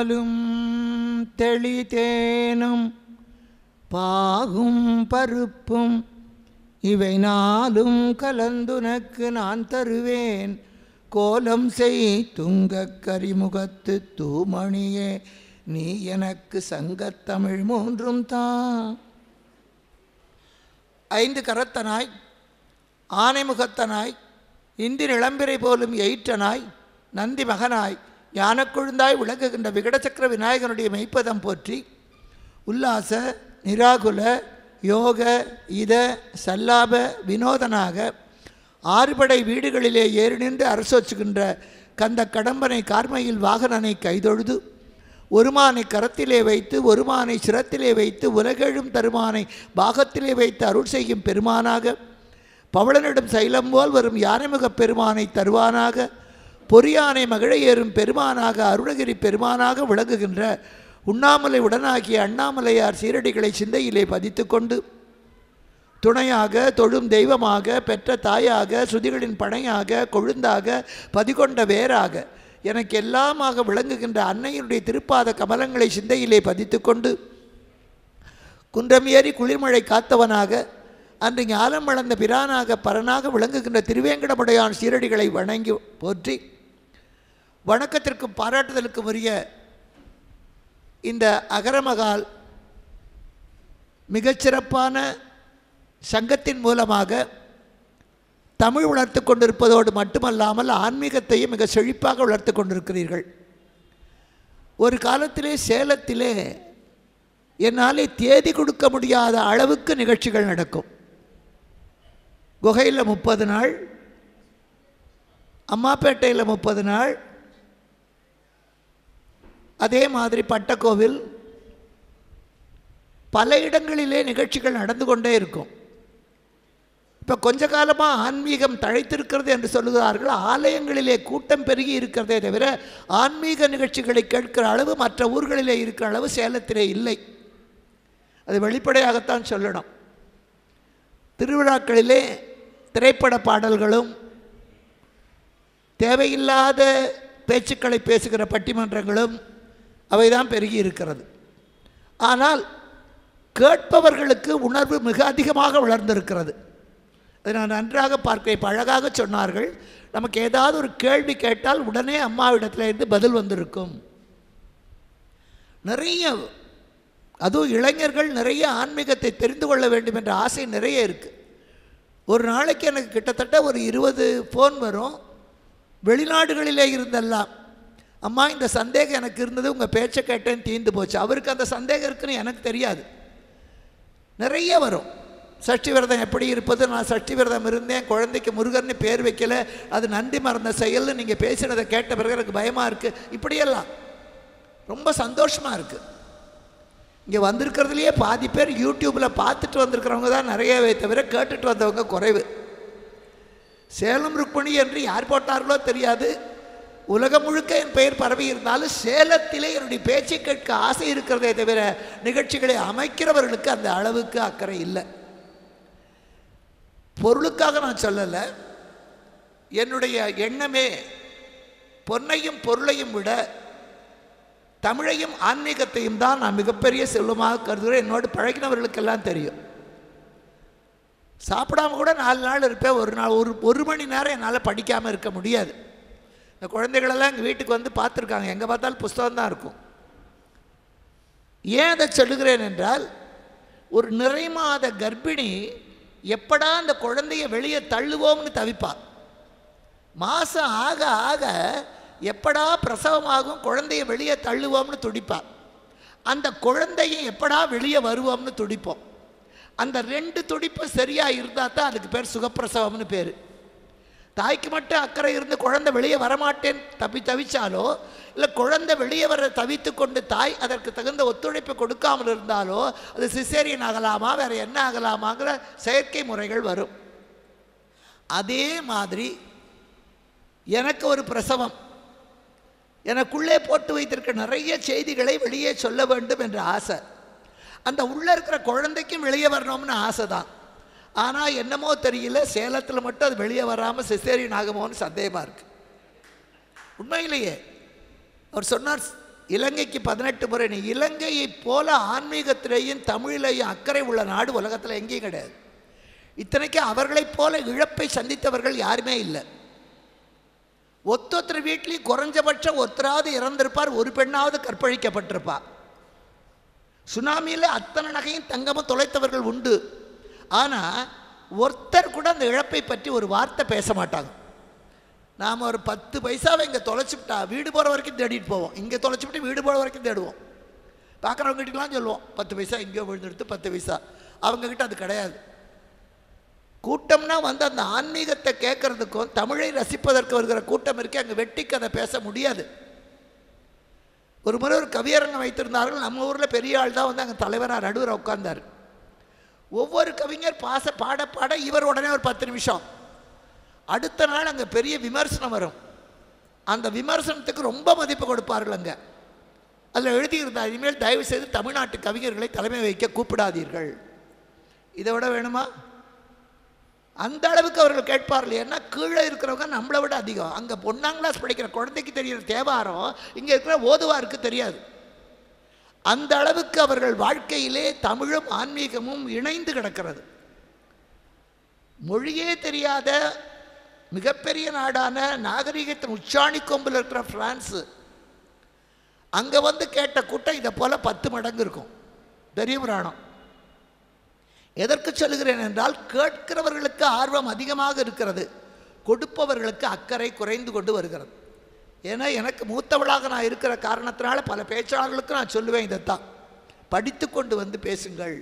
பாலும் தெளிதேனும் பாகும் பருப்பும் இவை நாளும் கலந்துனக்கு நான் தருவேன் கோலம் செய் துங்கக் கரிமுகத்து தூமணியே நீ எனக்கு சங்கத்தமிழ் மூன்றும் தான் ஐந்து கரத்தனாய் ஆனைமுகத்தனாய் இந்தி நிளம்பிரை போலும் எயிற்றனாய் நந்தி மகனாய் ஞானக்குழுந்தாய் விளங்குகின்ற விகடசக்கர விநாயகனுடைய மெய்ப்பதம் போற்றி உல்லாச நிராகுல யோக இத சல்லாப வினோதனாக ஆறுபடை வீடுகளிலே ஏறி நின்று அரசோச்சுகின்ற கந்த கடம்பனை கார்மையில் வாகனனை கைதொழுது ஒருமானை கரத்திலே வைத்து ஒருமானை சிரத்திலே வைத்து உலகெழும் தருமானை பாகத்திலே வைத்து அருள் செய்யும் பெருமானாக பவளனிடம் சைலம் போல் வரும் யானைமுகப் பெருமானை தருவானாக பொறியானை மகிழ ஏறும் பெருமானாக அருணகிரி பெருமானாக விளங்குகின்ற உண்ணாமலை உடனாகிய அண்ணாமலையார் சீரடிகளை சிந்தையிலே பதித்து கொண்டு துணையாக தொழும் தெய்வமாக பெற்ற தாயாக சுதிகளின் பனையாக கொழுந்தாக பதிகொண்ட வேராக எனக்கு எல்லாமாக விளங்குகின்ற அன்னையினுடைய திருப்பாத கமலங்களை சிந்தையிலே பதித்து கொண்டு குன்றம் ஏறி குளிர்மழை காத்தவனாக அன்று ஞானம் வளர்ந்த பிரானாக பரனாக விளங்குகின்ற திருவேங்கடமுடையான் சீரடிகளை வணங்கி போற்றி வணக்கத்திற்கும் பாராட்டுதலுக்கும் உரிய இந்த அகரமகால் மிகச்சிறப்பான சங்கத்தின் மூலமாக தமிழ் வளர்த்து கொண்டிருப்பதோடு மட்டுமல்லாமல் ஆன்மீகத்தையும் மிக செழிப்பாக வளர்த்து கொண்டிருக்கிறீர்கள் ஒரு காலத்திலே சேலத்திலே என்னாலே தேதி கொடுக்க முடியாத அளவுக்கு நிகழ்ச்சிகள் நடக்கும் குகையில் முப்பது நாள் அம்மாப்பேட்டையில் முப்பது நாள் அதே மாதிரி பட்டக்கோவில் பல இடங்களிலே நிகழ்ச்சிகள் நடந்து கொண்டே இருக்கும் இப்போ கொஞ்ச காலமாக ஆன்மீகம் தழைத்திருக்கிறது என்று சொல்லுகிறார்கள் ஆலயங்களிலே கூட்டம் பெருகி இருக்கிறதே தவிர ஆன்மீக நிகழ்ச்சிகளை கேட்கிற அளவு மற்ற ஊர்களிலே இருக்கிற அளவு சேலத்திலே இல்லை அது வெளிப்படையாகத்தான் சொல்லணும் திருவிழாக்களிலே திரைப்பட பாடல்களும் தேவையில்லாத பேச்சுக்களை பேசுகிற பட்டிமன்றங்களும் அவைதான் பெருகி இருக்கிறது ஆனால் கேட்பவர்களுக்கு உணர்வு மிக அதிகமாக வளர்ந்திருக்கிறது அதை நான் நன்றாக பார்க்கிறேன் இப்போ அழகாக சொன்னார்கள் நமக்கு ஏதாவது ஒரு கேள்வி கேட்டால் உடனே அம்மாவிடத்திலிருந்து பதில் வந்திருக்கும் நிறைய அதுவும் இளைஞர்கள் நிறைய ஆன்மீகத்தை தெரிந்து கொள்ள வேண்டும் என்ற ஆசை நிறைய இருக்குது ஒரு நாளைக்கு எனக்கு கிட்டத்தட்ட ஒரு இருபது ஃபோன் வரும் வெளிநாடுகளிலே இருந்தெல்லாம் அம்மா இந்த சந்தேகம் எனக்கு இருந்தது உங்கள் பேச்சை கேட்டேன்னு தீர்ந்து போச்சு அவருக்கு அந்த சந்தேகம் இருக்குன்னு எனக்கு தெரியாது நிறைய வரும் சஷ்டி விரதம் எப்படி இருப்பது நான் சஷ்டி விரதம் இருந்தேன் குழந்தைக்கு முருகர்னு பேர் வைக்கல அது நன்றி மறந்த செயல்னு நீங்கள் பேசினதை கேட்ட பிறகு எனக்கு பயமாக இருக்குது இப்படியெல்லாம் ரொம்ப சந்தோஷமாக இருக்குது இங்கே வந்திருக்கிறதுலையே பாதி பேர் யூடியூப்பில் பார்த்துட்டு வந்திருக்கிறவங்க தான் நிறையவே தவிர கேட்டுட்டு வந்தவங்க குறைவு சேலம் ருக்மணி என்று யார் போட்டார்களோ தெரியாது உலகம் முழுக்க என் பெயர் பரவி இருந்தாலும் சேலத்திலே என்னுடைய பேச்சை கேட்க ஆசை இருக்கிறதே தவிர நிகழ்ச்சிகளை அமைக்கிறவர்களுக்கு அந்த அளவுக்கு அக்கறை இல்லை பொருளுக்காக நான் சொல்லலை என்னுடைய எண்ணமே பொன்னையும் பொருளையும் விட தமிழையும் ஆன்மீகத்தையும் தான் நான் மிகப்பெரிய செல்வமாக கருதுகிறேன் என்னோடு பழகினவர்களுக்கெல்லாம் தெரியும் சாப்பிடாம கூட நாலு நாள் இருப்பேன் ஒரு நாள் ஒரு ஒரு மணி நேரம் என்னால் படிக்காமல் இருக்க முடியாது இந்த குழந்தைகளெல்லாம் எங்கள் வீட்டுக்கு வந்து பார்த்துருக்காங்க எங்கே பார்த்தாலும் புஸ்தகம் தான் இருக்கும் ஏன் அதை சொல்லுகிறேன் என்றால் ஒரு நிறை மாத கர்ப்பிணி எப்படா அந்த குழந்தைய வெளியே தள்ளுவோம்னு தவிப்பாள் மாதம் ஆக ஆக எப்படா பிரசவமாகும் குழந்தைய வெளியே தள்ளுவோம்னு துடிப்பாள் அந்த குழந்தையும் எப்படா வெளியே வருவோம்னு துடிப்போம் அந்த ரெண்டு துடிப்பு சரியாக இருந்தால் தான் அதுக்கு பேர் சுகப்பிரசவம்னு பேர் தாய்க்கு மட்டும் அக்கறை இருந்து குழந்தை வெளியே வரமாட்டேன் தப்பி தவிச்சாலோ இல்லை குழந்தை வெளியே வர தவித்து கொண்டு தாய் அதற்கு தகுந்த ஒத்துழைப்பு கொடுக்காமல் இருந்தாலோ அது சிசேரியன் ஆகலாமா வேறு என்ன ஆகலாமாங்கிற செயற்கை முறைகள் வரும் அதே மாதிரி எனக்கு ஒரு பிரசவம் எனக்குள்ளே போட்டு வைத்திருக்க நிறைய செய்திகளை வெளியே சொல்ல வேண்டும் என்ற ஆசை அந்த உள்ளே இருக்கிற குழந்தைக்கும் வெளியே வரணும்னு ஆசை தான் ஆனால் என்னமோ தெரியல சேலத்தில் மட்டும் அது வெளியே வராமல் சிசேரியன் ஆகுமோன்னு சந்தேகமாக இருக்குது உண்மையிலேயே அவர் சொன்னார் இலங்கைக்கு பதினெட்டு முறை நீ இலங்கையைப் போல ஆன்மீகத்திலேயும் தமிழிலேயும் அக்கறை உள்ள நாடு உலகத்தில் எங்கேயும் கிடையாது இத்தனைக்கு அவர்களைப் போல இழப்பை சந்தித்தவர்கள் யாருமே இல்லை ஒத்தொத்தர் வீட்லேயும் குறைஞ்சபட்சம் ஒருத்தராவது இறந்திருப்பார் ஒரு பெண்ணாவது கற்பழிக்கப்பட்டிருப்பா சுனாமியில் அத்தனை நகையும் தங்கமும் தொலைத்தவர்கள் உண்டு ஆனால் ஒருத்தர் கூட அந்த இழப்பை பற்றி ஒரு வார்த்தை பேச மாட்டாங்க நாம் ஒரு பத்து பைசாவை இங்கே தொலைச்சிவிட்டா வீடு போகிற வரைக்கும் தேடிட்டு போவோம் இங்கே தொலைச்சிவிட்டு வீடு போகிற வரைக்கும் தேடுவோம் பார்க்குறவங்ககிட்டலாம் சொல்லுவோம் பத்து பைசா இங்கேயோ விழுந்துடுத்து பத்து பைசா அவங்கக்கிட்ட அது கிடையாது கூட்டம்னா வந்து அந்த ஆன்மீகத்தை கேட்கறதுக்கும் தமிழை ரசிப்பதற்கு வருகிற கூட்டம் இருக்கே அங்கே வெட்டி கதை பேச முடியாது ஒரு முறை ஒரு கவியரங்கம் வைத்திருந்தார்கள் நம்ம ஊரில் பெரிய ஆள் தான் வந்து அங்கே தலைவராக நடுவராக உட்கார்ந்தார் ஒவ்வொரு கவிஞர் பாச பாட பாட இவர் உடனே ஒரு பத்து நிமிஷம் அடுத்த நாள் அங்கே பெரிய விமர்சனம் வரும் அந்த விமர்சனத்துக்கு ரொம்ப மதிப்பு கொடுப்பார்கள் அங்கே அதில் எழுதியிருந்தார் இனிமேல் தயவு செய்து தமிழ்நாட்டு கவிஞர்களை தலைமை வைக்க கூப்பிடாதீர்கள் இதை விட வேணுமா அந்த அளவுக்கு அவர்கள் கேட்பார்கள் ஏன்னா கீழே இருக்கிறவங்க நம்மளை விட அதிகம் அங்கே பொன்னாம் கிளாஸ் படிக்கிற குழந்தைக்கு தெரிகிற தேவாரம் இங்கே இருக்கிற ஓதுவாருக்கு தெரியாது அந்த அளவுக்கு அவர்கள் வாழ்க்கையிலே தமிழும் ஆன்மீகமும் இணைந்து கிடக்கிறது மொழியே தெரியாத மிகப்பெரிய நாடான நாகரிகத்தின் உச்சாணி கொம்பில் இருக்கிற பிரான்ஸு அங்கே வந்து கேட்ட கூட்டம் இதை போல் பத்து மடங்கு இருக்கும் பெரிய புராணம் எதற்கு சொல்லுகிறேன் என்றால் கேட்கிறவர்களுக்கு ஆர்வம் அதிகமாக இருக்கிறது கொடுப்பவர்களுக்கு அக்கறை குறைந்து கொண்டு வருகிறது ஏன்னா எனக்கு மூத்தவளாக நான் இருக்கிற காரணத்தினால பல பேச்சாளர்களுக்கு நான் சொல்லுவேன் இதைத்தான் படித்து கொண்டு வந்து பேசுங்கள்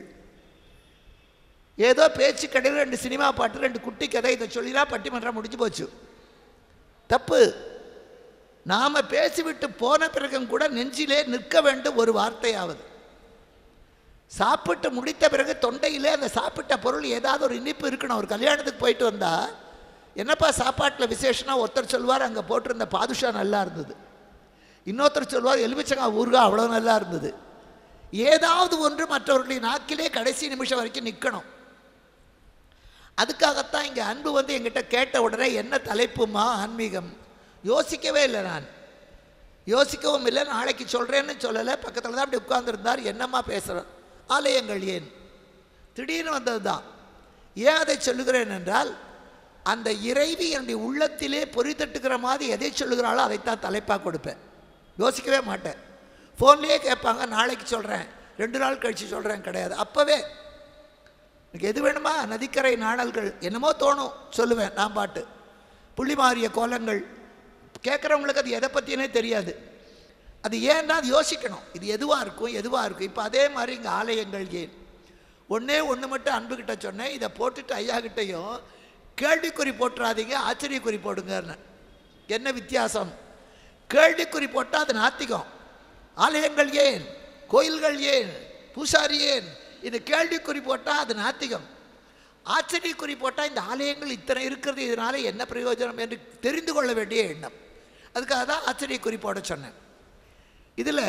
ஏதோ பேச்சு கடையில் ரெண்டு சினிமா பாட்டு ரெண்டு குட்டி கதை இதை சொல்லினா பட்டிமன்றம் முடிஞ்சு போச்சு தப்பு நாம் பேசிவிட்டு போன பிறகும் கூட நெஞ்சிலே நிற்க வேண்டும் ஒரு வார்த்தையாவது சாப்பிட்டு முடித்த பிறகு தொண்டையிலே அந்த சாப்பிட்ட பொருள் ஏதாவது ஒரு இனிப்பு இருக்கணும் ஒரு கல்யாணத்துக்கு போயிட்டு வந்தா என்னப்பா சாப்பாட்டில் விசேஷனா ஒருத்தர் சொல்வார் அங்கே போட்டிருந்த பாதுஷா நல்லா இருந்தது இன்னொருத்தர் சொல்வார் எலுமிச்சங்காய் ஊறுகாய் அவ்வளோ நல்லா இருந்தது ஏதாவது ஒன்று மற்றவர்களின் நாக்கிலே கடைசி நிமிஷம் வரைக்கும் நிற்கணும் அதுக்காகத்தான் இங்கே அன்பு வந்து எங்கிட்ட கேட்ட உடனே என்ன தலைப்புமா ஆன்மீகம் யோசிக்கவே இல்லை நான் யோசிக்கவும் இல்லை நாளைக்கு சொல்கிறேன்னு சொல்லலை பக்கத்தில் தான் அப்படி உட்கார்ந்துருந்தார் என்னம்மா பேசுகிறேன் ஆலயங்கள் ஏன் திடீர்னு வந்தது தான் ஏன் அதை சொல்லுகிறேன் என்றால் அந்த இறைவி என்னுடைய உள்ளத்திலே பொறி தட்டுக்கிற மாதிரி எதை சொல்லுகிறாளோ அதைத்தான் தலைப்பாக கொடுப்பேன் யோசிக்கவே மாட்டேன் ஃபோன்லேயே கேட்பாங்க நாளைக்கு சொல்கிறேன் ரெண்டு நாள் கழித்து சொல்கிறேன் கிடையாது அப்போவே எனக்கு எது வேணுமா நதிக்கரை நாணல்கள் என்னமோ தோணும் சொல்லுவேன் நான் பாட்டு புள்ளி மாறிய கோலங்கள் கேட்குறவங்களுக்கு அது எதை பற்றினே தெரியாது அது ஏன்னா அது யோசிக்கணும் இது எதுவாக இருக்கும் எதுவாக இருக்கும் இப்போ அதே மாதிரி இங்கே ஆலயங்கள் ஏன் ஒன்றே ஒன்று மட்டும் அன்புக்கிட்ட சொன்னேன் இதை போட்டுட்டு ஐயா கிட்டையும் கேள்விக்குறி போட்டுறாதீங்க ஆச்சரியக்குறி போடுங்கன்னு என்ன வித்தியாசம் கேள்விக்குறி போட்டால் அது நாத்திகம் ஆலயங்கள் ஏன் கோயில்கள் ஏன் பூசாரி ஏன் இது கேள்விக்குறி போட்டால் அது நாத்திகம் ஆச்சரியக்குறி போட்டால் இந்த ஆலயங்கள் இத்தனை இருக்கிறது இதனால் என்ன பிரயோஜனம் என்று தெரிந்து கொள்ள வேண்டிய எண்ணம் அதுக்காக தான் ஆச்சரியக்குறி போட சொன்னேன் இதில்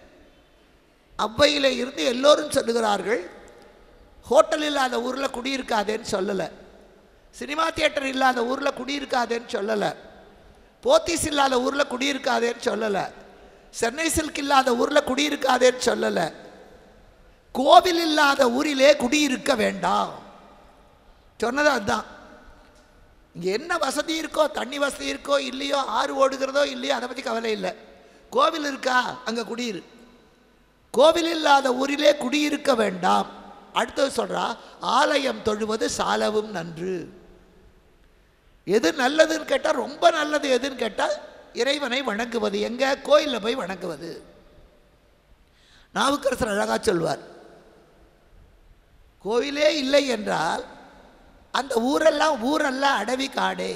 அவ்வையில் இருந்து எல்லோரும் சொல்லுகிறார்கள் ஹோட்டல் இல்லாத ஊரில் குடியிருக்காதேன்னு சொல்லலை சினிமா தியேட்டர் இல்லாத ஊரில் குடியிருக்காதேன்னு சொல்லலை போத்தீஸ் இல்லாத ஊரில் குடியிருக்காதேன்னு சொல்லலை சென்னை சில்க் இல்லாத ஊரில் குடியிருக்காதேன்னு சொல்லலை கோவில் இல்லாத ஊரிலே குடியிருக்க வேண்டாம் சொன்னது அதுதான் இங்கே என்ன வசதி இருக்கோ தண்ணி வசதி இருக்கோ இல்லையோ ஆறு ஓடுகிறதோ இல்லையோ அதை பற்றி கவலை இல்லை கோவில் இருக்கா அங்கே குடியிரு கோவில் இல்லாத ஊரிலே குடியிருக்க வேண்டாம் அடுத்தது சொல்கிறா ஆலயம் தொழுவது சாலவும் நன்று எது நல்லதுன்னு கேட்டால் ரொம்ப நல்லது எதுன்னு கேட்டால் இறைவனை வணங்குவது எங்கே கோயிலில் போய் வணங்குவது நாவுக்கரசர் அழகாக சொல்வார் கோயிலே இல்லை என்றால் அந்த ஊரெல்லாம் ஊரல்ல அடவி காடே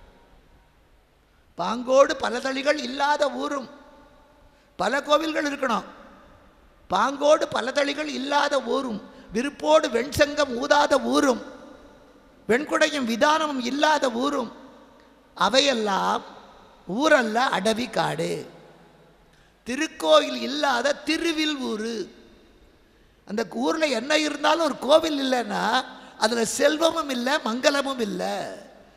பாங்கோடு பல தளிகள் இல்லாத ஊரும் பல கோவில்கள் இருக்கணும் பாங்கோடு பல தளிகள் இல்லாத ஊரும் விருப்போடு வெண்சங்கம் ஊதாத ஊரும் வெண்குடையும் விதானமும் இல்லாத ஊரும் அவையெல்லாம் ஊரல்ல அடவி காடு திருக்கோயில் இல்லாத திருவில் ஊரு அந்த ஊரில் என்ன இருந்தாலும் ஒரு கோவில் இல்லைன்னா அதில் செல்வமும் இல்லை மங்களமும் இல்லை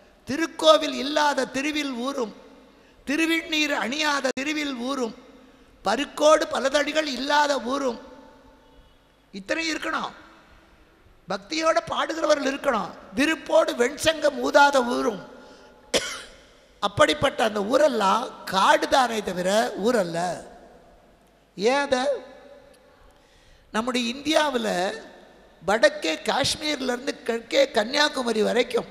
திருக்கோவில் இல்லாத திருவில் ஊரும் திருவிண்ணீர் அணியாத திருவில் ஊரும் பருக்கோடு பலதடிகள் இல்லாத ஊரும் இத்தனை இருக்கணும் பக்தியோட பாடுகிறவர்கள் இருக்கணும் விருப்போடு வெண்சங்கம் ஊதாத ஊரும் அப்படிப்பட்ட அந்த ஊரெல்லாம் காடு தானே தவிர ஊரல்ல ஏன் அதை நம்முடைய இந்தியாவில் வடக்கே காஷ்மீர்லேருந்து கிழக்கே கன்னியாகுமரி வரைக்கும்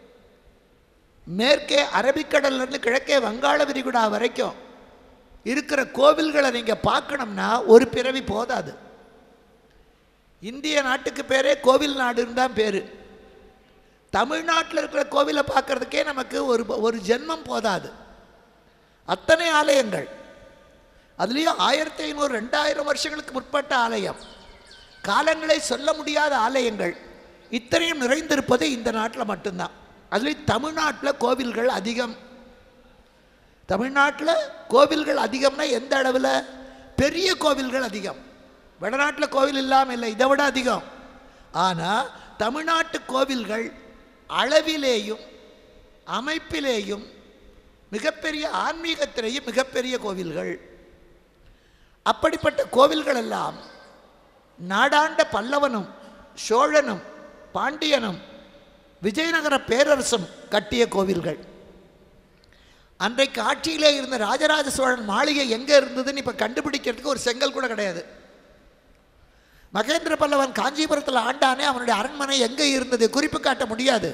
மேற்கே அரபிக்கடல்லேருந்து கிழக்கே வங்காள விரிகுடா வரைக்கும் இருக்கிற கோவில்களை நீங்கள் பார்க்கணும்னா ஒரு பிறவி போதாது இந்திய நாட்டுக்கு பேரே கோவில் நாடுன்னு தான் பேர் தமிழ்நாட்டில் இருக்கிற கோவிலை பார்க்கறதுக்கே நமக்கு ஒரு ஒரு ஜென்மம் போதாது அத்தனை ஆலயங்கள் அதுலேயும் ஆயிரத்தி ஐநூறு ரெண்டாயிரம் வருஷங்களுக்கு முற்பட்ட ஆலயம் காலங்களை சொல்ல முடியாத ஆலயங்கள் இத்தனையும் நிறைந்திருப்பது இந்த நாட்டில் மட்டும்தான் அதுலேயும் தமிழ்நாட்டில் கோவில்கள் அதிகம் தமிழ்நாட்டில் கோவில்கள் அதிகம்னா எந்த அளவில் பெரிய கோவில்கள் அதிகம் வடநாட்டில் கோவில் இல்லாமல் இல்லை இதை விட அதிகம் ஆனால் தமிழ்நாட்டு கோவில்கள் அளவிலேயும் அமைப்பிலேயும் மிகப்பெரிய ஆன்மீகத்திலேயும் மிகப்பெரிய கோவில்கள் அப்படிப்பட்ட கோவில்கள் எல்லாம் நாடாண்ட பல்லவனும் சோழனும் பாண்டியனும் விஜயநகர பேரரசும் கட்டிய கோவில்கள் அன்றைக்கு ஆட்சியிலே இருந்த ராஜராஜ சோழன் மாளிகை எங்கே இருந்ததுன்னு இப்போ கண்டுபிடிக்கிறதுக்கு ஒரு செங்கல் கூட கிடையாது மகேந்திர பல்லவன் காஞ்சிபுரத்தில் ஆண்டானே அவனுடைய அரண்மனை எங்கே இருந்தது குறிப்பு காட்ட முடியாது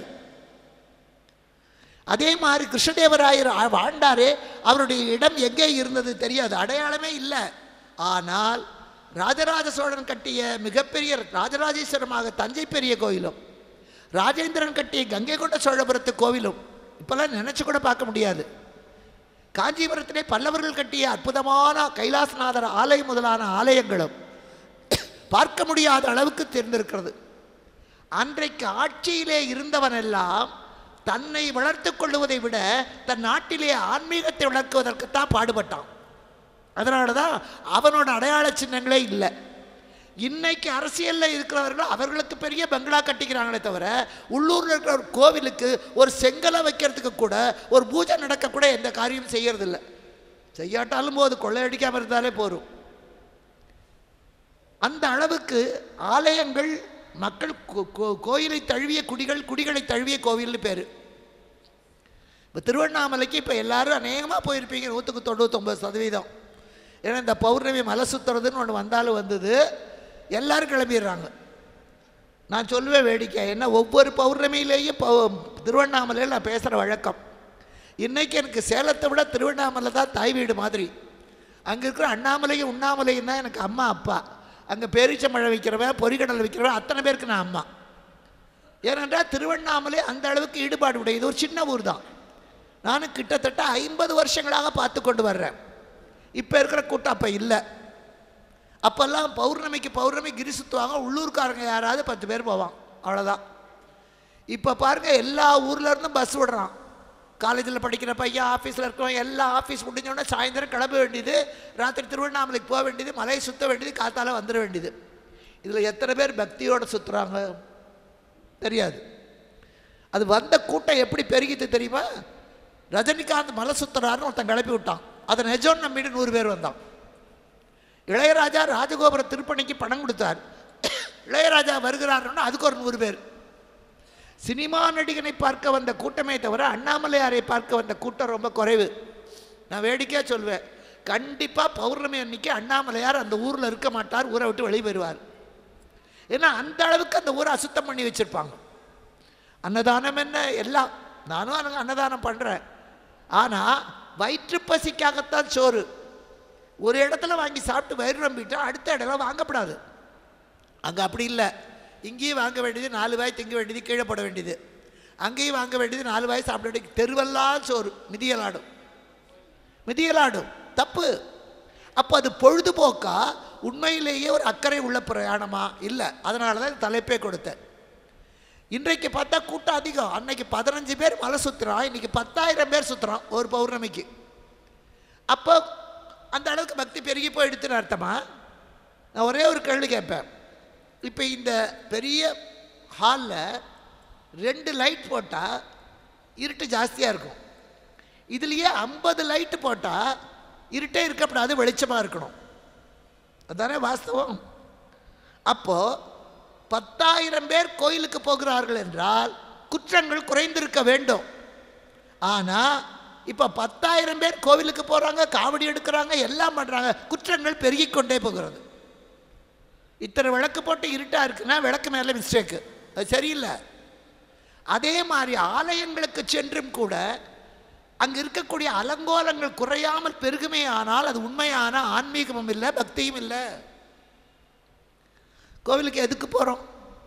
அதே மாதிரி கிருஷ்ணதேவராயர் ஆ- வாழ்ந்தாரே அவருடைய இடம் எங்கே இருந்தது தெரியாது அடையாளமே இல்லை ஆனால் ராஜராஜ சோழன் கட்டிய மிகப்பெரிய ராஜராஜேஸ்வரமாக தஞ்சை பெரிய கோயிலும் ராஜேந்திரன் கட்டிய கங்கை கொண்ட சோழபுரத்து கோவிலும் இப்போல்லாம் நினச்சி கூட பார்க்க முடியாது காஞ்சிபுரத்திலே பல்லவர்கள் கட்டிய அற்புதமான கைலாசநாதர் ஆலயம் முதலான ஆலயங்களும் பார்க்க முடியாத அளவுக்கு தெரிந்திருக்கிறது அன்றைக்கு ஆட்சியிலே இருந்தவனெல்லாம் தன்னை வளர்த்துக் கொள்ளுவதை விட தன் நாட்டிலே ஆன்மீகத்தை வளர்க்குவதற்குத்தான் பாடுபட்டான் அதனால தான் அவனோட அடையாள சின்னங்களே இல்லை இன்னைக்கு அரசியலில் இருக்கிறவர்கள் அவர்களுக்கு பெரிய பங்களா கட்டிக்கிறாங்களே தவிர உள்ளூரில் இருக்கிற ஒரு கோவிலுக்கு ஒரு செங்கலை வைக்கிறதுக்கு கூட ஒரு பூஜை நடக்க கூட எந்த காரியமும் செய்யறதில்ல செய்யாட்டாலும் போது கொள்ளையடிக்காமல் இருந்தாலே போதும் அந்த அளவுக்கு ஆலயங்கள் மக்கள் கோ- கோ- கோயிலை தழுவிய குடிகள் குடிகளை தழுவிய கோவில்னு பேர் இப்போ திருவண்ணாமலைக்கு இப்போ எல்லாரும் அநேகமாக போயிருப்பீங்க நூற்றுக்கு தொண்ணூத்தொம்பது சதவீதம் ஏன்னா இந்த பௌர்ணமி மலை சுற்றுறதுன்னு ஒன்று வந்தாலும் வந்தது எல்லாரும் கிளம்பிடுறாங்க நான் சொல்லுவேன் வேடிக்கை என்ன ஒவ்வொரு பௌர்ணமியிலேயும் பௌ- திருவண்ணாமலையில் நான் பேசுகிற வழக்கம் இன்றைக்கி எனக்கு சேலத்தை விட திருவண்ணாமலை தான் தாய் வீடு மாதிரி அங்கே இருக்கிற அண்ணாமலையும் உண்ணாமலையும் தான் எனக்கு அம்மா அப்பா அங்கே பேரீச்சம்பழம் விற்கிறவன் பொறிகடல் விற்கிறவன் அத்தனை பேருக்கு நான் அம்மா ஏனென்றால் திருவண்ணாமலை அந்த அளவுக்கு ஈடுபாடு உடையது ஒரு சின்ன ஊர் தான் நானும் கிட்டத்தட்ட ஐம்பது வருஷங்களாக பார்த்து கொண்டு வர்றேன் இப்போ இருக்கிற கூட்டம் அப்போ இல்லை அப்போல்லாம் பௌர்ணமிக்கு பௌர்ணமி கிரி சுற்றுவாங்க உள்ளூர்காரங்க யாராவது பத்து பேர் போவான் அவ்வளோதான் இப்போ பாருங்க எல்லா ஊர்ல இருந்தும் பஸ் விடுறான் காலேஜில் படிக்கிற பையன் ஆஃபீஸில் இருக்கிறவன் எல்லா ஆஃபீஸ் முடிஞ்சோடனே சாயந்தரம் கிளம்ப வேண்டியது ராத்திரி திருவண்ணாமலைக்கு போக வேண்டியது மலையை சுற்ற வேண்டியது காத்தால வந்துட வேண்டியது இதில் எத்தனை பேர் பக்தியோடு சுற்றுறாங்க தெரியாது அது வந்த கூட்டம் எப்படி பெருகிட்டு தெரியுமா ரஜினிகாந்த் மலை சுத்துறாருன்னு ஒருத்தன் கிளப்பி விட்டான் அதை நிஜம் நம்பிட்டு நூறு பேர் வந்தான் இளையராஜா ராஜகோபுர திருப்பணிக்கு பணம் கொடுத்தார் இளையராஜா வருகிறாருன்னா அதுக்கு ஒரு நூறு பேர் சினிமா நடிகனை பார்க்க வந்த கூட்டமே தவிர அண்ணாமலையாரை பார்க்க வந்த கூட்டம் ரொம்ப குறைவு நான் வேடிக்கையாக சொல்வேன் கண்டிப்பாக பௌர்ணமி அன்னைக்கு அண்ணாமலையார் அந்த ஊரில் இருக்க மாட்டார் ஊரை விட்டு வெளியே வருவார் ஏன்னா அந்த அளவுக்கு அந்த ஊரை அசுத்தம் பண்ணி வச்சுருப்பாங்க அன்னதானம் என்ன எல்லாம் நானும் அங்க அன்னதானம் பண்ணுறேன் ஆனால் வயிற்று பசிக்காகத்தான் சோறு ஒரு இடத்துல வாங்கி சாப்பிட்டு வயிறு நம்பிட்டா அடுத்த இடத்துல வாங்கப்படாது அங்கே அப்படி இல்லை இங்கேயும் வாங்க வேண்டியது நாலு வாய் திங்க வேண்டியது கீழே போட வேண்டியது அங்கேயும் வாங்க வேண்டியது நாலு வாய் சாப்பிட வேண்டியது தெருவெல்லாம் சோறு மிதியலாடும் மிதியலாடும் தப்பு அப்போ அது பொழுதுபோக்கா உண்மையிலேயே ஒரு அக்கறை உள்ள பிரயாணமா இல்லை அதனால தான் இந்த தலைப்பே கொடுத்தேன் இன்றைக்கு பார்த்தா கூட்டம் அதிகம் அன்னைக்கு பதினஞ்சு பேர் மலை சுற்றுறான் இன்னைக்கு பத்தாயிரம் பேர் சுற்றுறான் ஒரு பௌர்ணமிக்கு அப்போ அந்த அளவுக்கு பக்தி பெருகி போயிடுத்துன்னு அர்த்தமா நான் ஒரே ஒரு கேள்வி கேட்பேன் இப்போ இந்த பெரிய ஹாலில் ரெண்டு லைட் போட்டால் இருட்டு ஜாஸ்தியாக இருக்கும் இதுலேயே ஐம்பது லைட்டு போட்டால் இருட்டே இருக்கக்கூடாது வெளிச்சமாக இருக்கணும் அதானே வாஸ்தவம் அப்போ பத்தாயிரம் பேர் கோயிலுக்கு போகிறார்கள் என்றால் குற்றங்கள் குறைந்திருக்க வேண்டும் ஆனால் இப்போ பத்தாயிரம் பேர் கோவிலுக்கு போகிறாங்க காவடி எடுக்கிறாங்க எல்லாம் பண்ணுறாங்க குற்றங்கள் பெருகிக் கொண்டே போகிறது இத்தனை விளக்கு போட்டு இருட்டாக இருக்குன்னா விளக்கு மேலே மிஸ்டேக்கு அது சரியில்லை அதே மாதிரி ஆலயங்களுக்கு சென்றும் கூட அங்கே இருக்கக்கூடிய அலங்கோலங்கள் குறையாமல் பெருகுமே ஆனால் அது உண்மையான ஆன்மீகமும் இல்லை பக்தியும் இல்லை கோவிலுக்கு எதுக்கு போகிறோம்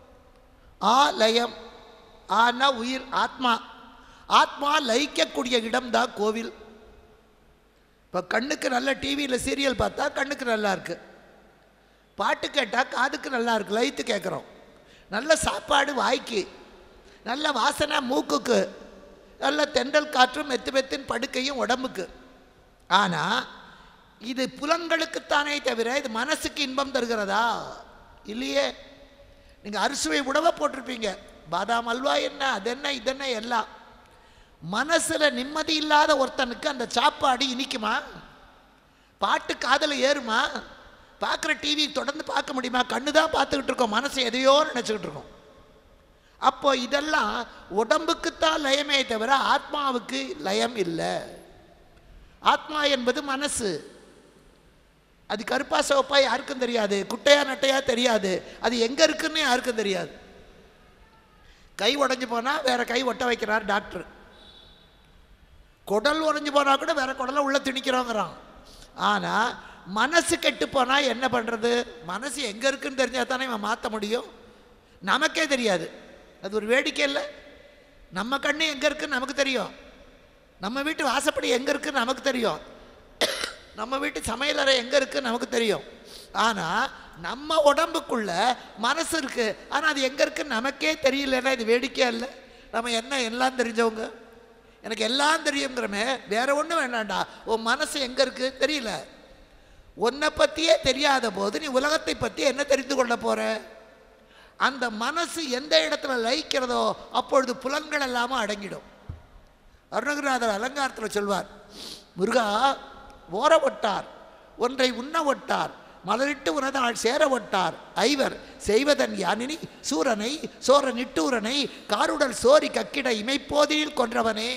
ஆலயம் ஆனா உயிர் ஆத்மா ஆத்மா லயிக்கக்கூடிய இடம்தான் கோவில் இப்போ கண்ணுக்கு நல்ல டிவியில் சீரியல் பார்த்தா கண்ணுக்கு நல்லா இருக்கு பாட்டு கேட்டால் காதுக்கு நல்லா இருக்கு லயித்து கேட்குறோம் நல்ல சாப்பாடு வாய்க்கு நல்ல வாசனை மூக்குக்கு நல்ல தென்றல் காற்றும் மெத்து மெத்தின் படுக்கையும் உடம்புக்கு ஆனால் இது புலன்களுக்குத்தானே தவிர இது மனசுக்கு இன்பம் தருகிறதா இல்லையே நீங்கள் அரிசுவை உணவை போட்டிருப்பீங்க பாதாம் அல்வா என்ன அது என்ன இதென்ன எல்லாம் மனசில் நிம்மதி இல்லாத ஒருத்தனுக்கு அந்த சாப்பாடு இனிக்குமா பாட்டு காதில் ஏறுமா பார்க்குற டிவி தொடர்ந்து பார்க்க முடியுமா கண்ணு தான் பார்த்துக்கிட்டு இருக்கோம் மனசு எதையோ நினச்சிக்கிட்டு இருக்கோம் அப்போ இதெல்லாம் உடம்புக்குத்தான் லயமே தவிர ஆத்மாவுக்கு லயம் இல்லை ஆத்மா என்பது மனசு அது கருப்பா சிவப்பா யாருக்கும் தெரியாது குட்டையா நட்டையா தெரியாது அது எங்கே இருக்குன்னு யாருக்கும் தெரியாது கை உடஞ்சி போனால் வேற கை ஒட்ட வைக்கிறார் டாக்டர் குடல் உடஞ்சி போனால் கூட வேற குடலை உள்ள திணிக்கிறோங்கிறான் ஆனால் மனசு கெட்டு போனால் என்ன பண்ணுறது மனசு எங்கே இருக்குன்னு தெரிஞ்சால் தானே இவன் மாற்ற முடியும் நமக்கே தெரியாது அது ஒரு வேடிக்கை இல்லை நம்ம கண்ணு எங்கே இருக்குன்னு நமக்கு தெரியும் நம்ம வீட்டு வாசப்படி எங்கே இருக்குன்னு நமக்கு தெரியும் நம்ம வீட்டு சமையலறை எங்கே இருக்குன்னு நமக்கு தெரியும் ஆனால் நம்ம உடம்புக்குள்ள மனசு இருக்குது ஆனால் அது எங்கே இருக்குன்னு நமக்கே தெரியலன்னா இது வேடிக்கையா இல்லை நம்ம என்ன எல்லாம் தெரிஞ்சவங்க எனக்கு எல்லாம் தெரியுங்கிறமே வேற ஒன்றும் வேண்டாம்டா உன் மனசு எங்கே இருக்குது தெரியல உன்னை பற்றியே தெரியாத போது நீ உலகத்தை பற்றி என்ன தெரிந்து கொள்ள போற அந்த மனசு எந்த இடத்துல லயிக்கிறதோ அப்பொழுது புலன்கள் எல்லாமே அடங்கிடும் அருணகிரிநாதர் அலங்காரத்தில் சொல்வார் முருகா ஓர ஒட்டார் ஒன்றை உண்ண ஒட்டார் மலரிட்டு உனதாள் சேர ஒட்டார் ஐவர் செய்வதன் யானினி சூரனை சோர நிட்டூரனை காருடல் சோரி கக்கிட இமைப்போதில் கொன்றவனே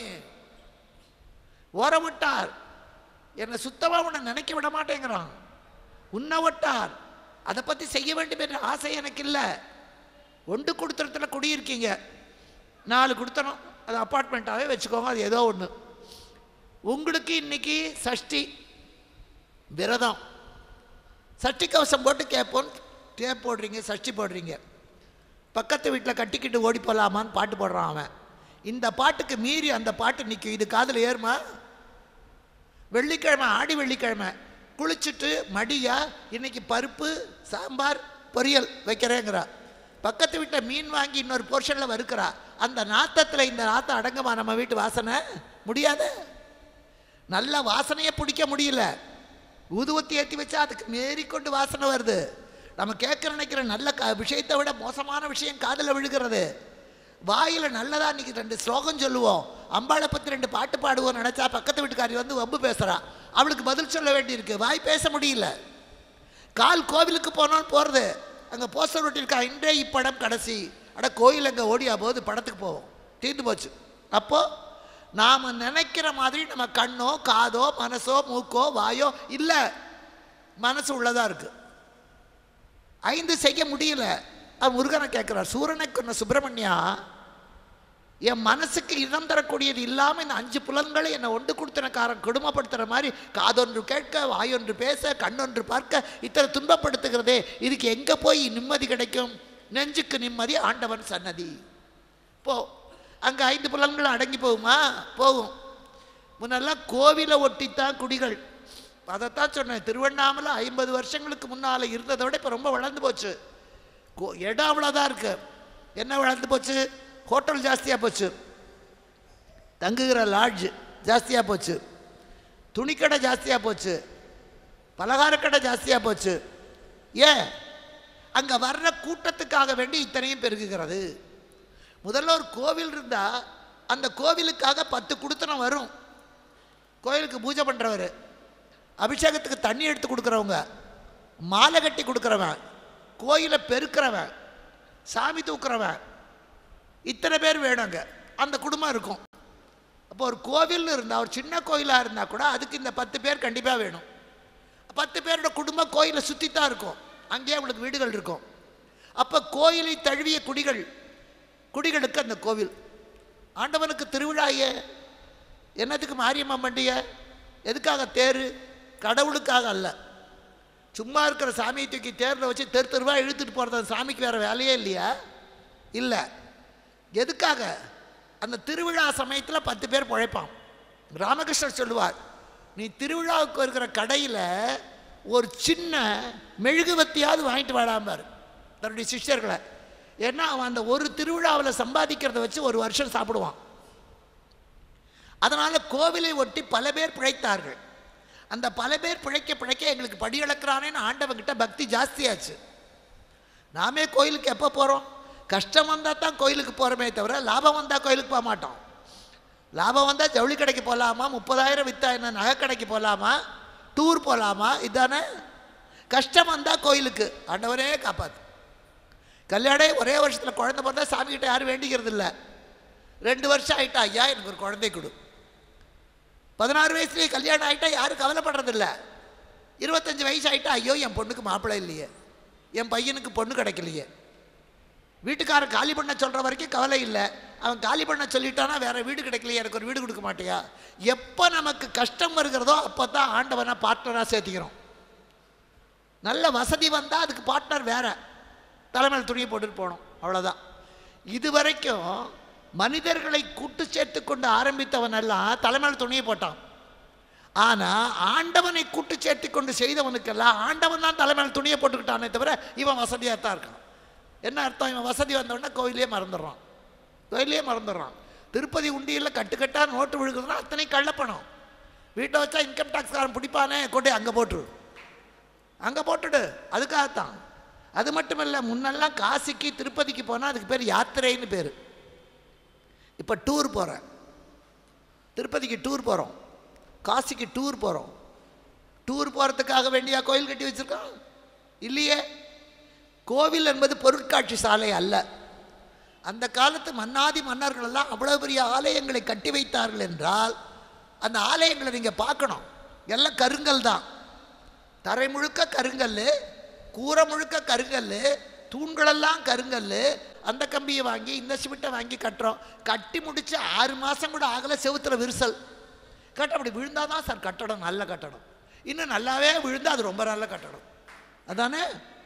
ஓர விட்டார் என்னை சுத்தமாக உன்னை நினைக்க விட மாட்டேங்கிறான் உன்ன விட்டார் அதை பற்றி செய்ய வேண்டும் என்ற ஆசை எனக்கு இல்லை ஒன்று கொடுத்துறத்துல குடியிருக்கீங்க நாலு கொடுத்தனும் அது அப்பார்ட்மெண்ட்டாகவே வச்சுக்கோங்க அது ஏதோ ஒன்று உங்களுக்கு இன்னைக்கு சஷ்டி விரதம் சஷ்டி கவசம் போட்டு கேட்போம் டேப் போடுறீங்க சஷ்டி போடுறீங்க பக்கத்து வீட்டில் கட்டிக்கிட்டு ஓடி போகலாமான்னு பாட்டு போடுறான் அவன் இந்த பாட்டுக்கு மீறி அந்த பாட்டு நிற்கும் இது காதில் ஏறுமா வெள்ளிக்கிழமை ஆடி வெள்ளிக்கிழமை குளிச்சுட்டு மடியா இன்னைக்கு பருப்பு சாம்பார் பொரியல் வைக்கிறேங்கிறா பக்கத்து வீட்டில் மீன் வாங்கி இன்னொரு போர்ஷனில் வறுக்கிறா அந்த நாத்தத்தில் இந்த நாத்தம் அடங்குமா நம்ம வீட்டு வாசனை முடியாது நல்ல வாசனையை பிடிக்க முடியல ஊதுவத்தி ஏற்றி வச்சா அதுக்கு மேறிக்கொண்டு வாசனை வருது நம்ம கேட்க நினைக்கிற நல்ல க விஷயத்தை விட மோசமான விஷயம் காதில் விழுகிறது வாயில் நல்லதா இன்னைக்கு ரெண்டு ஸ்லோகம் சொல்லுவோம் அம்பாளை பற்றி ரெண்டு பாட்டு பாடுவோம் நினச்சா பக்கத்து வீட்டுக்காரி வந்து வம்பு பேசுகிறா அவளுக்கு பதில் சொல்ல வேண்டியிருக்கு வாய் பேச முடியல கால் கோவிலுக்கு போனோன்னு போகிறது அங்கே போஸ்டர் ஒட்டியிருக்கா இன்றே இப்படம் கடைசி அட கோயில் அங்கே ஓடியா போது படத்துக்கு போவோம் தீர்ந்து போச்சு அப்போது நாம் நினைக்கிற மாதிரி நம்ம கண்ணோ காதோ மனசோ மூக்கோ வாயோ இல்லை மனசு உள்ளதாக இருக்குது ஐந்து செய்ய முடியல அவன் முருகனை கேட்குறார் சூரனை கொன்ன சுப்பிரமணியா என் மனசுக்கு இடம் தரக்கூடியது இல்லாமல் இந்த அஞ்சு புலன்களை என்னை ஒன்று கொடுத்தனக்காரன் கொடுமைப்படுத்துகிற மாதிரி காதொன்று கேட்க வாயொன்று பேச கண்ணொன்று பார்க்க இத்தனை துன்பப்படுத்துகிறதே இதுக்கு எங்கே போய் நிம்மதி கிடைக்கும் நெஞ்சுக்கு நிம்மதி ஆண்டவன் சன்னதி போ அங்கே ஐந்து புலன்கள் அடங்கி போகுமா போகும் முன்னெல்லாம் கோவிலை ஒட்டித்தான் குடிகள் அதைத்தான் சொன்னேன் திருவண்ணாமலை ஐம்பது வருஷங்களுக்கு முன்னால் இருந்ததை விட இப்போ ரொம்ப வளர்ந்து போச்சு கோ இடம் அவ்வளோதான் இருக்கு என்ன வளர்ந்து போச்சு ஹோட்டல் ஜாஸ்தியாக போச்சு தங்குகிற லாட்ஜ் ஜாஸ்தியாக போச்சு துணிக்கடை ஜாஸ்தியாக போச்சு பலகாரக்கடை ஜாஸ்தியாக போச்சு ஏன் அங்கே வர்ற கூட்டத்துக்காக வேண்டி இத்தனையும் பெருகுகிறது முதல்ல ஒரு கோவில் இருந்தால் அந்த கோவிலுக்காக பத்து குடுத்தனம் வரும் கோயிலுக்கு பூஜை பண்ணுறவர் அபிஷேகத்துக்கு தண்ணி எடுத்து கொடுக்குறவங்க மாலை கட்டி கொடுக்குறவன் கோயிலை பெருக்கிறவன் சாமி தூக்குறவன் இத்தனை பேர் வேணுங்க அந்த குடும்பம் இருக்கும் அப்போ ஒரு கோவில்னு இருந்தால் ஒரு சின்ன கோயிலாக இருந்தால் கூட அதுக்கு இந்த பத்து பேர் கண்டிப்பாக வேணும் பத்து பேரோட குடும்பம் கோயிலை சுற்றி தான் இருக்கும் அங்கேயே அவங்களுக்கு வீடுகள் இருக்கும் அப்போ கோயிலை தழுவிய குடிகள் குடிகளுக்கு அந்த கோவில் ஆண்டவனுக்கு திருவிழாயே என்னத்துக்கு மாரியம்மா பண்டிகை எதுக்காக தேர் கடவுளுக்காக அல்ல சும்மா இருக்கிற சாமியை தூக்கி தேரில் வச்சு தெரு தெருவா இழுத்துட்டு போகிறது அந்த சாமிக்கு வேறு வேலையே இல்லையா இல்லை எதுக்காக அந்த திருவிழா சமயத்தில் பத்து பேர் பிழைப்பான் ராமகிருஷ்ணர் சொல்லுவார் நீ திருவிழாவுக்கு இருக்கிற கடையில் ஒரு சின்ன மெழுகுவத்தியாவது வாங்கிட்டு வாடாம்பார் தன்னுடைய சிஷ்யர்களை ஏன்னா அவன் அந்த ஒரு திருவிழாவில் சம்பாதிக்கிறத வச்சு ஒரு வருஷம் சாப்பிடுவான் அதனால் கோவிலை ஒட்டி பல பேர் பிழைத்தார்கள் அந்த பல பேர் பிழைக்க பிழைக்க எங்களுக்கு படி இழக்கிறானேன்னு ஆண்டவங்கிட்ட பக்தி ஜாஸ்தியாச்சு நாமே கோயிலுக்கு எப்போ போகிறோம் கஷ்டம் வந்தால் தான் கோயிலுக்கு போகிறோமே தவிர லாபம் வந்தால் கோயிலுக்கு போக மாட்டோம் லாபம் வந்தால் ஜவுளி கடைக்கு போகலாமா முப்பதாயிரம் விற்றா என்ன நகை கடைக்கு போகலாமா டூர் போகலாமா இதானே கஷ்டம் வந்தால் கோயிலுக்கு ஆண்டவரே காப்பாத்து கல்யாணம் ஒரே வருஷத்தில் குழந்தை பிறந்தா சாமிகிட்ட யாரும் வேண்டிக்கிறது இல்லை ரெண்டு வருஷம் ஆயிட்டா ஐயா எனக்கு ஒரு குழந்தை கொடு பதினாறு வயசுலேயே கல்யாணம் ஆகிட்டா யாரும் கவலைப்படுறதில்ல இருபத்தஞ்சி வயசு ஆகிட்டா ஐயோ என் பொண்ணுக்கு மாப்பிள்ளை இல்லையே என் பையனுக்கு பொண்ணு கிடைக்கலையே வீட்டுக்காரன் காலி பண்ண சொல்கிற வரைக்கும் கவலை இல்லை அவன் காலி பண்ண சொல்லிட்டானா வேற வீடு கிடைக்கலையே எனக்கு ஒரு வீடு கொடுக்க மாட்டியா எப்போ நமக்கு கஷ்டம் வருகிறதோ அப்போ தான் ஆண்டவனை பார்ட்னராக சேர்த்திக்கிறோம் நல்ல வசதி வந்தால் அதுக்கு பார்ட்னர் வேற தலைமையில் துணியை போட்டுட்டு போகணும் அவ்வளோதான் இது வரைக்கும் மனிதர்களை கூட்டு சேர்த்து கொண்டு ஆரம்பித்தவன் எல்லாம் தலைமையில் துணியை போட்டான் ஆனால் ஆண்டவனை கூட்டு சேர்த்து கொண்டு செய்தவனுக்கெல்லாம் ஆண்டவன் தான் தலைமையில் துணியை போட்டுக்கிட்டானே தவிர இவன் வசதியாக தான் இருக்கான் என்ன அர்த்தம் இவன் வசதி வந்தவுடனே கோயிலே மறந்துடுறான் கோயிலே மறந்துடுறான் திருப்பதி உண்டியில் கட்டுக்கட்டாக நோட்டு விழுகுதுன்னா அத்தனை கள்ளப்பணம் வீட்டை வச்சா இன்கம் டேக்ஸ்காரன் பிடிப்பானே கொண்டு அங்கே போட்டுரு அங்கே போட்டுடு அதுக்காகத்தான் அது மட்டும் இல்லை முன்னெல்லாம் காசிக்கு திருப்பதிக்கு போனால் அதுக்கு பேர் யாத்திரைன்னு பேர் இப்போ டூர் போகிறேன் திருப்பதிக்கு டூர் போகிறோம் காசிக்கு டூர் போகிறோம் டூர் போகிறதுக்காக வேண்டியா கோயில் கட்டி வச்சுருக்கோம் இல்லையே கோவில் என்பது பொருட்காட்சி சாலை அல்ல அந்த காலத்து மன்னாதி மன்னர்கள் எல்லாம் அவ்வளோ பெரிய ஆலயங்களை கட்டி வைத்தார்கள் என்றால் அந்த ஆலயங்களை நீங்கள் பார்க்கணும் எல்லாம் கருங்கல் தான் தரை முழுக்க கருங்கல் கூரை முழுக்க கருங்கல் தூண்களெல்லாம் கருங்கல் அந்த கம்பியை வாங்கி இந்த சிமெண்ட்டை வாங்கி கட்டுறோம் கட்டி முடிச்சு ஆறு மாதம் கூட ஆகலை செவுத்துல விரிசல் கட்ட அப்படி விழுந்தால் தான் சார் கட்டடம் நல்ல கட்டடம் இன்னும் நல்லாவே விழுந்தால் அது ரொம்ப நல்ல கட்டடம் அதானே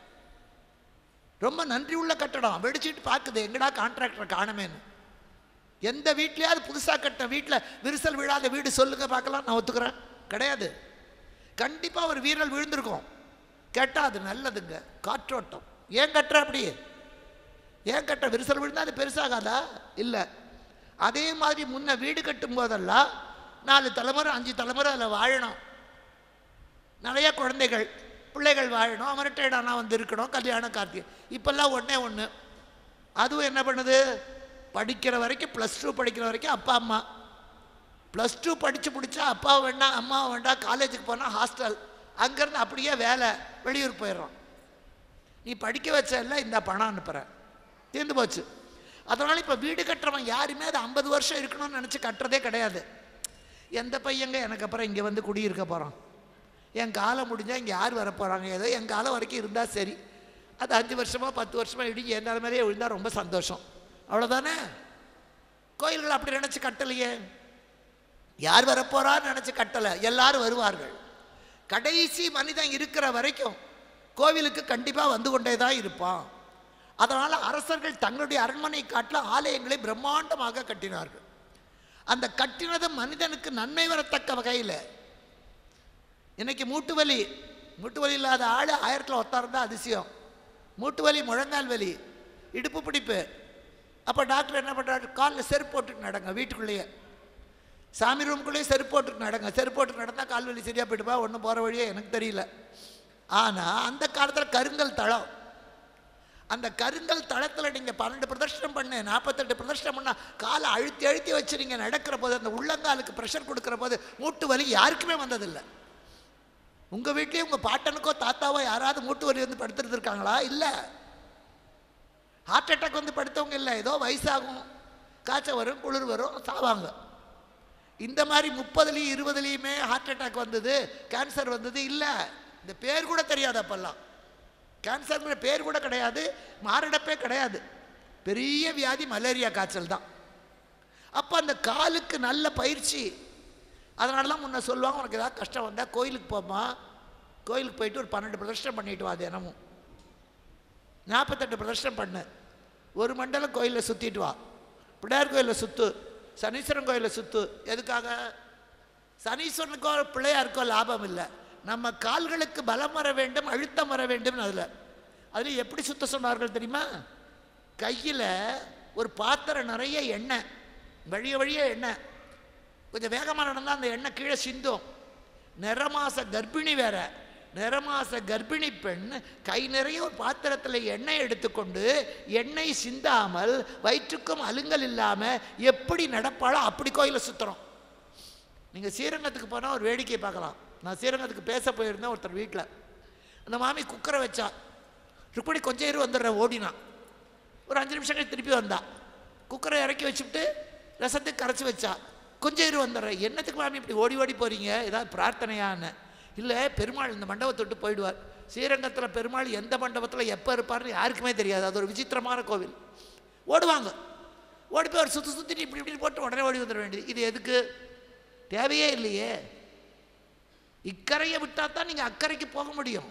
ரொம்ப நன்றி உள்ள கட்டடம் வெடிச்சிட்டு பார்க்குது எங்கடா கான்ட்ராக்டரை காணமேன்னு எந்த வீட்லையாவது புதுசாக கட்ட வீட்டில் விரிசல் விழாத வீடு சொல்லுங்க பார்க்கலாம் நான் ஒத்துக்கிறேன் கிடையாது கண்டிப்பாக ஒரு வீரல் விழுந்திருக்கும் கேட்டால் அது நல்லதுங்க காற்றோட்டம் ஏன் கட்டுற அப்படி ஏன் கட்ட விரிசல் விழுந்தா அது பெருசாகாதா இல்லை அதே மாதிரி முன்ன வீடு கட்டும் போதெல்லாம் நாலு தலைமுறை அஞ்சு தலைமுறை அதில் வாழணும் நிறைய குழந்தைகள் பிள்ளைகள் வாழணும் அமரட்டேடானா வந்து இருக்கணும் கல்யாணம் கார்த்திகை இப்போல்லாம் ஒன்றே ஒன்று அதுவும் என்ன பண்ணுது படிக்கிற வரைக்கும் ப்ளஸ் டூ படிக்கிற வரைக்கும் அப்பா அம்மா ப்ளஸ் டூ படித்து முடித்தா அப்பாவை வேண்டாம் அம்மாவை வேண்டாம் காலேஜுக்கு போனால் ஹாஸ்டல் அங்கேருந்து அப்படியே வேலை வெளியூர் போயிடுறோம் நீ படிக்க வச்ச இல்லை இந்த பணம் அனுப்புகிறேன் தீர்ந்து போச்சு அதனால் இப்போ வீடு கட்டுறவன் யாருமே அது ஐம்பது வருஷம் இருக்கணும்னு நினச்சி கட்டுறதே கிடையாது எந்த பையங்க எனக்கு அப்புறம் இங்கே வந்து குடியிருக்க போகிறான் என் காலம் முடிஞ்சால் இங்கே யார் வர போகிறாங்க ஏதோ என் காலம் வரைக்கும் இருந்தால் சரி அது அஞ்சு வருஷமாக பத்து வருஷமாக இடிஞ்சு என் நிலைமையிலே விழுந்தால் ரொம்ப சந்தோஷம் அவ்வளோதானே கோயில்கள் அப்படி நினச்சி கட்டலையே யார் வரப்போறான்னு நினச்சி கட்டலை எல்லாரும் வருவார்கள் கடைசி மனிதன் இருக்கிற வரைக்கும் கோவிலுக்கு கண்டிப்பாக வந்து கொண்டே தான் இருப்பான் அதனால் அரசர்கள் தங்களுடைய அரண்மனை காட்டில் ஆலயங்களை பிரம்மாண்டமாக கட்டினார்கள் அந்த கட்டினது மனிதனுக்கு நன்மை வரத்தக்க வகையில் இன்னைக்கு மூட்டு வலி மூட்டு வலி இல்லாத ஆள் ஆயிரத்தில் ஒத்தாருந்தா அதிசயம் மூட்டு வலி முழங்கால் வலி இடுப்பு பிடிப்பு அப்போ டாக்டர் என்ன பண்ணுறாரு காலில் செருப்பு போட்டுட்டு நடங்க வீட்டுக்குள்ளேயே சாமி ரூம்குள்ளேயே செருப்பு போட்டுட்டு நடங்க செருப்பு போட்டு நடந்தால் கால் வலி சரியாக போயிட்டுப்பா ஒன்றும் போகிற வழியே எனக்கு தெரியல ஆனால் அந்த காலத்தில் கருங்கல் தளம் அந்த கருங்கல் தளத்தில் நீங்கள் பன்னெண்டு பிரதர்ஷனம் பண்ணு நாற்பத்தெட்டு பிரதர்ஷனம் பண்ணால் காலை அழுத்தி அழுத்தி வச்சு நீங்கள் நடக்கிற போது அந்த உள்ளங்காலுக்கு ப்ரெஷர் கொடுக்குற போது மூட்டு வலி யாருக்குமே வந்ததில்லை உங்கள் வீட்லேயும் உங்கள் பாட்டனுக்கோ தாத்தாவோ யாராவது மூட்டு வலி வந்து படுத்துட்டு இருக்காங்களா இல்லை ஹார்ட் அட்டாக் வந்து படுத்தவங்க இல்லை ஏதோ வயசாகும் காய்ச்சல் வரும் குளிர் வரும் சாவாங்க இந்த மாதிரி முப்பதுலேயும் இருபதுலேயுமே ஹார்ட் அட்டாக் வந்தது கேன்சர் வந்தது இல்லை இந்த பேர் கூட தெரியாது அப்போல்லாம் கேன்சர்ங்கிற பேர் கூட கிடையாது மாரடைப்பே கிடையாது பெரிய வியாதி மலேரியா காய்ச்சல் தான் அப்போ அந்த காலுக்கு நல்ல பயிற்சி அதனால தான் முன்ன சொல்லுவாங்க உனக்கு ஏதாவது கஷ்டம் வந்தால் கோயிலுக்கு போமா கோயிலுக்கு போயிட்டு ஒரு பன்னெண்டு பிரதர்ஷனம் பண்ணிட்டு வா தினமும் நாற்பத்தெட்டு பிரதர்ஷனம் பண்ணு ஒரு மண்டலம் கோயிலில் சுற்றிட்டு வா பிள்ளையார் கோயிலில் சுற்று சனீஸ்வரன் கோயிலில் சுற்று எதுக்காக சனீஸ்வரனுக்கோ பிள்ளையாருக்கோ லாபம் இல்லை நம்ம கால்களுக்கு பலம் வர வேண்டும் அழுத்தம் வர வேண்டும் அதில் அதில் எப்படி சுத்த சொன்னார்கள் தெரியுமா கையில் ஒரு பாத்திரம் நிறைய எண்ணெய் வழிய வழிய எண்ணெய் கொஞ்சம் வேகமாக நடந்தால் அந்த எண்ணெய் கீழே சிந்தும் நிறமாச கர்ப்பிணி வேற நிறமாச கர்ப்பிணி பெண் கை நிறைய ஒரு பாத்திரத்தில் எண்ணெய் எடுத்துக்கொண்டு எண்ணெய் சிந்தாமல் வயிற்றுக்கும் அலுங்கல் இல்லாமல் எப்படி நடப்பாளோ அப்படி கோயிலை சுற்றுறோம் நீங்கள் ஸ்ரீரங்கத்துக்கு போனால் ஒரு வேடிக்கையை பார்க்கலாம் நான் ஸ்ரீரங்கத்துக்கு பேச போயிருந்தேன் ஒருத்தர் வீட்டில் அந்த மாமி குக்கரை வச்சா ருக்மணி கொஞ்சம் இரு வந்துடுறேன் ஓடினான் ஒரு அஞ்சு நிமிஷம் கழிச்சு திருப்பி வந்தா குக்கரை இறக்கி வச்சுட்டு ரசத்துக்கு கரைச்சி வச்சா கொஞ்சம் இரு வந்துடுறேன் என்னத்துக்கு மாமி இப்படி ஓடி ஓடி போகிறீங்க ஏதாவது பிரார்த்தனையான்னு இல்லை பெருமாள் இந்த மண்டபத்தை விட்டு போயிடுவார் ஸ்ரீரங்கத்தில் பெருமாள் எந்த மண்டபத்தில் எப்போ இருப்பார்னு யாருக்குமே தெரியாது அது ஒரு விசித்திரமான கோவில் ஓடுவாங்க ஓடி போய் ஒரு சுற்றி சுற்றிட்டு இப்படி இப்படி போட்டு உடனே ஓடி வந்துட வேண்டியது இது எதுக்கு தேவையே இல்லையே இக்கரையை விட்டால் தான் நீங்கள் அக்கறைக்கு போக முடியும்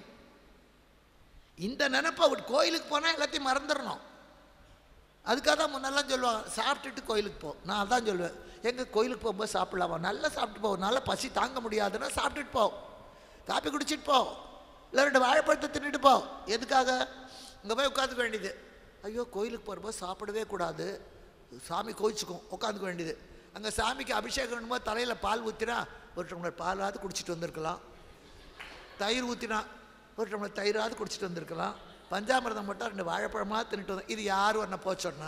இந்த நினப்பை விட்டு கோயிலுக்கு போனால் எல்லாத்தையும் மறந்துடணும் அதுக்காக தான் முன்னெல்லாம் சொல்லுவாங்க சாப்பிட்டுட்டு கோயிலுக்கு போ நான் அதான் சொல்லுவேன் எங்கள் கோயிலுக்கு போகும்போது சாப்பிடலாமா நல்லா சாப்பிட்டு போ நல்லா பசி தாங்க முடியாதுன்னா சாப்பிட்டுட்டு போ காப்பி குடிச்சிட்டு போ இல்லை ரெண்டு வாழைப்பழத்தை தின்னுட்டு போ எதுக்காக இங்கே போய் உட்காந்துக்க வேண்டியது ஐயோ கோயிலுக்கு போகிறப்போ சாப்பிடவே கூடாது சாமி கோயிச்சுக்கும் உட்காந்துக்க வேண்டியது அங்கே சாமிக்கு அபிஷேகம் பண்ணும்போது தலையில் பால் ஊற்றினா ஒரு டம்ளர் பாலாவது குடிச்சிட்டு வந்திருக்கலாம் தயிர் ஊற்றினா ஒரு டம்ளர் தயிராவது குடிச்சிட்டு வந்திருக்கலாம் பஞ்சாமிரதம் மட்டும் ரெண்டு வாழைப்பழமாக தின்னுட்டு வந்தேன் இது யார் என்ன போச்சோன்னா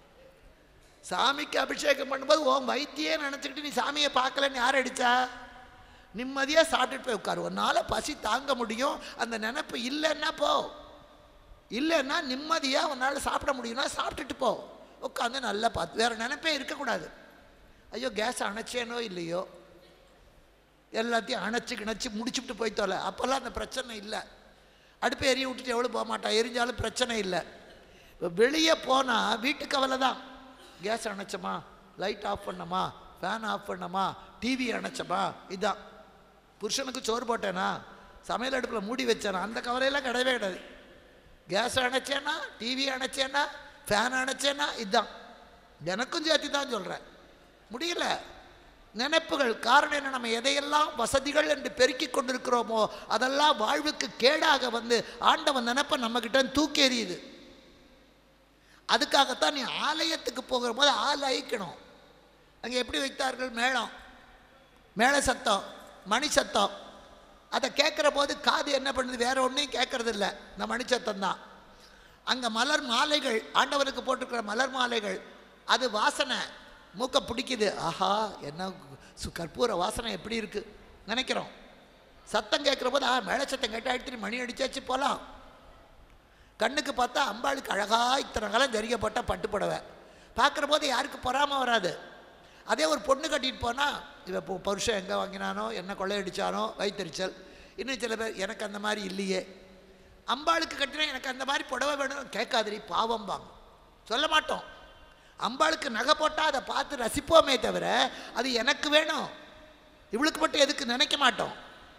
சாமிக்கு அபிஷேகம் பண்ணும்போது உன் வைத்தியே நினச்சிக்கிட்டு நீ சாமியை பார்க்கலன்னு யார் அடிச்சா நிம்மதியாக சாப்பிட்டுட்டு போய் உட்காரு உன்னால் பசி தாங்க முடியும் அந்த நினப்பு இல்லைன்னா போ இல்லைன்னா நிம்மதியாக உன்னால் சாப்பிட முடியும்னா சாப்பிட்டுட்டு போ உட்காந்து நல்லா பார்த்து வேறு நினைப்பே இருக்கக்கூடாது ஐயோ கேஸ் அணைச்சேனோ இல்லையோ எல்லாத்தையும் அணைச்சி கிணச்சி முடிச்சுட்டு போய் தொலை அப்போல்லாம் அந்த பிரச்சனை இல்லை அடுப்பை எரிய விட்டுட்டு எவ்வளோ போக மாட்டான் எரிஞ்சாலும் பிரச்சனை இல்லை இப்போ வெளியே போனால் வீட்டு கவலை தான் கேஸ் அணைச்சோமா லைட் ஆஃப் பண்ணமா ஃபேன் ஆஃப் பண்ணமா டிவி அணைச்சமா இதான் புருஷனுக்கு சோறு போட்டேனா சமையல் அடுப்பில் மூடி வச்சேனா அந்த கவலையெல்லாம் கிடையவே கிடையாது கேஸ் அணைச்சேனா டிவி அணைச்சேனா ஃபேன் அணைச்சேனா இதுதான் எனக்கும் சேர்த்து தான் சொல்கிறேன் முடியல நினைப்புகள் காரணம் என்ன நம்ம எதையெல்லாம் வசதிகள் என்று பெருக்கிக் கொண்டிருக்கிறோமோ அதெல்லாம் வாழ்வுக்கு கேடாக வந்து ஆண்டவன் நினைப்ப நம்மக்கிட்ட தூக்கி எறியுது அதுக்காகத்தான் நீ ஆலயத்துக்கு போகிற போது ஆள் அழிக்கணும் அங்கே எப்படி வைத்தார்கள் மேளம் மேள சத்தம் மணி சத்தம் அதை கேட்குற போது காது என்ன பண்ணுது வேற ஒன்றையும் கேட்கறது இல்லை இந்த மணி சத்தம் தான் அங்கே மலர் மாலைகள் ஆண்டவனுக்கு போட்டிருக்கிற மலர் மாலைகள் அது வாசனை மூக்க பிடிக்குது ஆஹா என்ன சு கற்பூர வாசனை எப்படி இருக்குது நினைக்கிறோம் சத்தம் கேட்குற போது ஆ மேலே சத்தம் கேட்டால் எடுத்துட்டு மணி அடிச்சாச்சு போகலாம் கண்ணுக்கு பார்த்தா அம்பாளுக்கு அழகாக இத்தனை காலம் ஜரிகப்பட்ட பட்டு புடவை பார்க்குற போது யாருக்கு பொறாமல் வராது அதே ஒரு பொண்ணு கட்டிட்டு போனால் இவ இப்போ பருஷம் எங்கே வாங்கினானோ என்ன கொள்ளையடிச்சானோ வைத்தறிச்சல் இன்னும் சில பேர் எனக்கு அந்த மாதிரி இல்லையே அம்பாளுக்கு கட்டினா எனக்கு அந்த மாதிரி புடவை வேணும் கேட்காதடி பாவம் வாங்க சொல்ல மாட்டோம் அம்பாளுக்கு நகை போட்டால் அதை பார்த்து ரசிப்போமே தவிர அது எனக்கு வேணும் இவளுக்கு மட்டும் எதுக்கு நினைக்க மாட்டோம்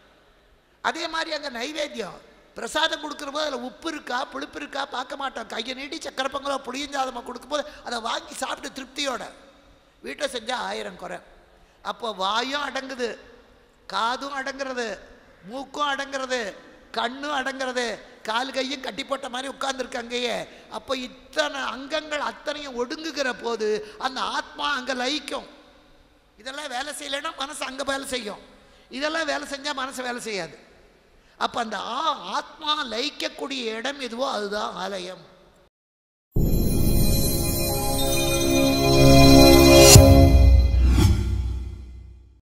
அதே மாதிரி அங்கே நைவேத்தியம் பிரசாதம் கொடுக்குற போது அதில் உப்பு இருக்கா புளிப்பு இருக்கா பார்க்க மாட்டோம் கையை நீட்டி சக்கரை பொங்கலோ புளியஞ்சாதமாக கொடுக்கும்போது அதை வாங்கி சாப்பிட்டு திருப்தியோட வீட்டில் செஞ்சால் ஆயிரம் குறை அப்போ வாயும் அடங்குது காதும் அடங்குறது மூக்கும் அடங்குறது கண்ணும் அடங்குறது கால் கையும் கட்டி போட்ட மாதிரி உட்கார்ந்துருக்கு அங்கேயே அப்போ இத்தனை அங்கங்கள் அத்தனையும் ஒடுங்குகிற போது அந்த ஆத்மா அங்கே லயிக்கும் இதெல்லாம் வேலை செய்யலைன்னா மனசு அங்கே வேலை செய்யும் இதெல்லாம் வேலை செஞ்சால் மனசு வேலை செய்யாது அப்போ அந்த ஆ ஆத்மா லயிக்கக்கூடிய இடம் எதுவோ அதுதான் ஆலயம்